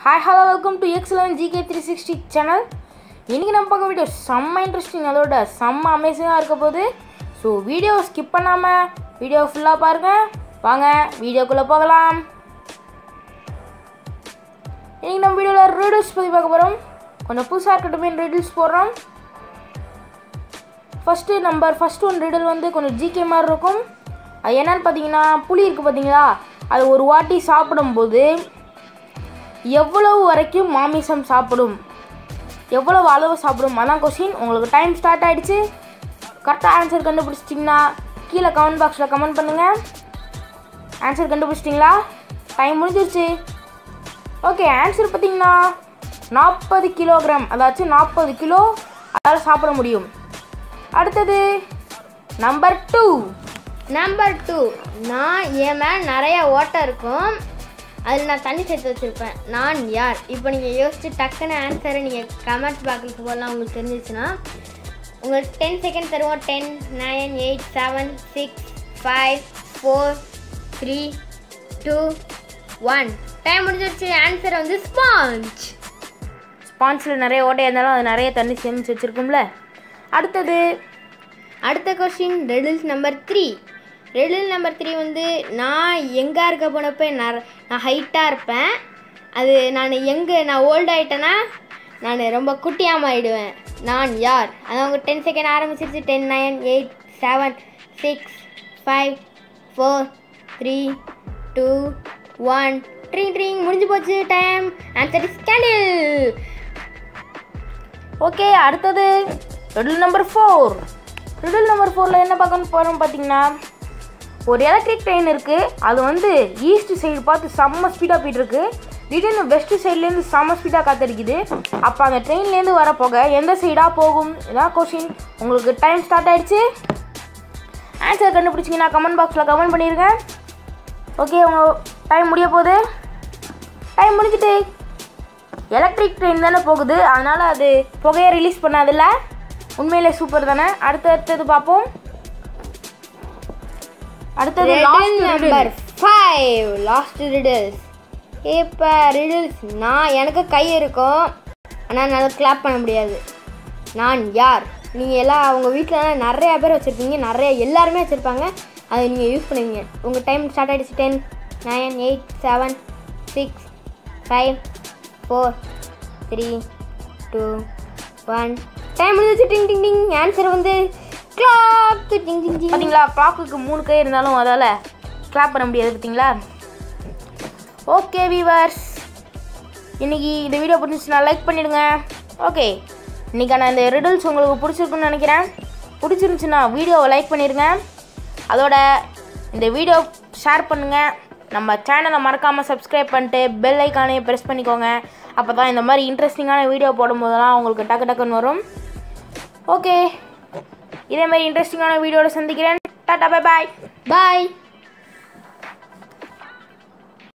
Hi hello welcome to X eleven GK three sixty channel இன்றைக்கி நம்ம பார்க்க video செம்ம இன்ட்ரெஸ்டிங் அதோட செம்ம அமேசிங்காக இருக்க போகுது ஸோ வீடியோ ஸ்கிப் பண்ணாமல் வீடியோ ஃபுல்லாக பாருங்கள் வாங்க வீடியோக்குள்ளே போகலாம் இன்றைக்கி நம்ம வீடியோவில் ரீடில்ஸ் பற்றி பார்க்க போகிறோம் கொஞ்சம் புதுசாக இருக்கட்டும் ரீடில்ஸ் போடுறோம் first number first one riddle வந்து கொஞ்சம் ஜிகே மாதிரி இருக்கும் அது என்னன்னு பார்த்தீங்கன்னா புளி இருக்குது பார்த்தீங்களா அது ஒரு வாட்டி சாப்பிடும்போது எவ்வளவு வரைக்கும் மாமிசம் சாப்பிடும் எவ்வளவு அளவு சாப்பிடும் அதான் கொஸ்டின் உங்களுக்கு டைம் ஸ்டார்ட் ஆகிடுச்சு கரெக்டாக ஆன்சர் கண்டுபிடிச்சிட்டிங்கன்னா கீழே கமெண்ட் பாக்ஸில் கமெண்ட் பண்ணுங்கள் ஆன்சர் கண்டுபிடிச்சிட்டிங்களா டைம் முடிஞ்சிருச்சு ஓகே ஆன்சர் பார்த்தீங்கன்னா நாற்பது கிலோகிராம் அதாச்சும் நாற்பது கிலோ அதால் சாப்பிட முடியும் அடுத்தது நம்பர் டூ நம்பர் டூ நான் என் மேலே நிறைய ஓட்டை இருக்கும் அதில் நான் தண்ணி சேர்த்து வச்சுருப்பேன் நான் யார் இப்போ நீங்கள் யோசிச்சு டக்குன்னு ஆன்சரை நீங்கள் கமெண்ட் பாக்ஸில் போடலாம் உங்களுக்கு தெரிஞ்சிச்சுன்னா உங்களுக்கு டென் செகண்ட் தருவோம் ten nine eight seven six five four three two one time முடிஞ்சிருச்சு ஆன்சர் வந்து ஸ்பாஞ்ச் ஸ்பான்ஸில் நிறைய ஓட்டை இருந்தாலும் அது நிறைய தண்ணி சேமிச்சு வச்சுருக்கும்ல அடுத்தது அடுத்த question riddles number three riddle number three வந்து நான் எங்கே இருக்க போனப்போ நான் நான் ஹைட்டாக இருப்பேன் அது நான் எங்கே நான் ஓல்டு ஆகிட்டேன்னா நான் ரொம்ப குட்டியாக மாறிடுவேன் நான் யார் அதான் உங்கள் டென் செகண்ட் ஆரம்பிச்சிருச்சு ten nine eight seven six five four three two one ட்ரிங் ட்ரிங் முடிஞ்சு போச்சு time answer is candle okay அடுத்தது riddle number four riddle number ஃபோரில் என்ன பார்க்கணும் போகிறோம் பார்த்தீங்கன்னா ஒரு எலக்ட்ரிக் ட்ரெயின் இருக்குது அது வந்து ஈஸ்ட் சைடு பார்த்து செம்ம ஸ்பீடாக போயிட்டுருக்கு திடீர்னு வெஸ்ட் சைட்லேருந்து செம்ம ஸ்பீடாக காத்தடிக்குது அப்போ அந்த ட்ரெயின்லேருந்து வர போக எந்த சைடாக போகும் இதான் கொஷின் உங்களுக்கு டைம் ஸ்டார்ட் ஆயிடுச்சு ஆன்சர் கண்டுபிடிச்சிங்கன்னா கமெண்ட் பாக்ஸில் கமெண்ட் பண்ணிடுங்க ஓகே உங்கள் டைம் முடிய போகுது டைம் முடிஞ்சிட்டு எலக்ட்ரிக் ட்ரெயின் தானே போகுது அதனால் அது புகையை ரிலீஸ் பண்ணாதில்ல உண்மையிலே சூப்பர் தானே அடுத்து அடுத்தது பார்ப்போம் அடுத்தது last number riddle. Five last riddles இப்போ ரிடில்ஸ் நான் எனக்கு கை இருக்கும் ஆனால் நான் கிளாப் பண்ண முடியாது நான் யார் நீங்கள் எல்லாம் அவங்க வீட்டில் நிறைய பேர் வச்சுருப்பீங்க நிறைய எல்லாருமே வச்சுருப்பாங்க அதை நீங்கள் யூஸ் பண்ணுவீங்க உங்கள் டைம் ஸ்டார்ட் ஆகிடுச்சு ten nine eight seven six five four three two one time முடிஞ்சிச்சு டிங் டிங் டிங் ஆன்சர் வந்து கிளாக் டிங் டிங் டிங் பார்த்தீங்களா கிளாக்குக்கு மூணு கை இருந்தாலும் அதால் கிளாப் பண்ண முடியாது பார்த்தீங்களா ஓகே வீவர்ஸ் இன்னைக்கு இந்த வீடியோ பிடிச்சிச்சுன்னா லைக் பண்ணிடுங்க ஓகே இன்றைக்கான இந்த ரிடில்ஸ் உங்களுக்கு பிடிச்சிருக்குன்னு நினைக்கிறேன் பிடிச்சிருந்துச்சுன்னா வீடியோவை லைக் பண்ணிடுங்க அதோட இந்த வீடியோ ஷேர் பண்ணுங்கள் நம்ம சேனலை மறக்காமல் சப்ஸ்கிரைப் பண்ணிட்டு பெல் ஐக்கானையும் ப்ரெஸ் பண்ணிக்கோங்க அப்போ தான் இந்த மாதிரி இன்ட்ரெஸ்டிங்கான வீடியோ போடும்போதெல்லாம் உங்களுக்கு டக்கு டக்குன்னு வரும் ஓகே இதே மாதிரி இன்ட்ரெஸ்டிங்கான வீடியோவில் சந்திக்கிறேன் டாட்டா பை பாய் பாய்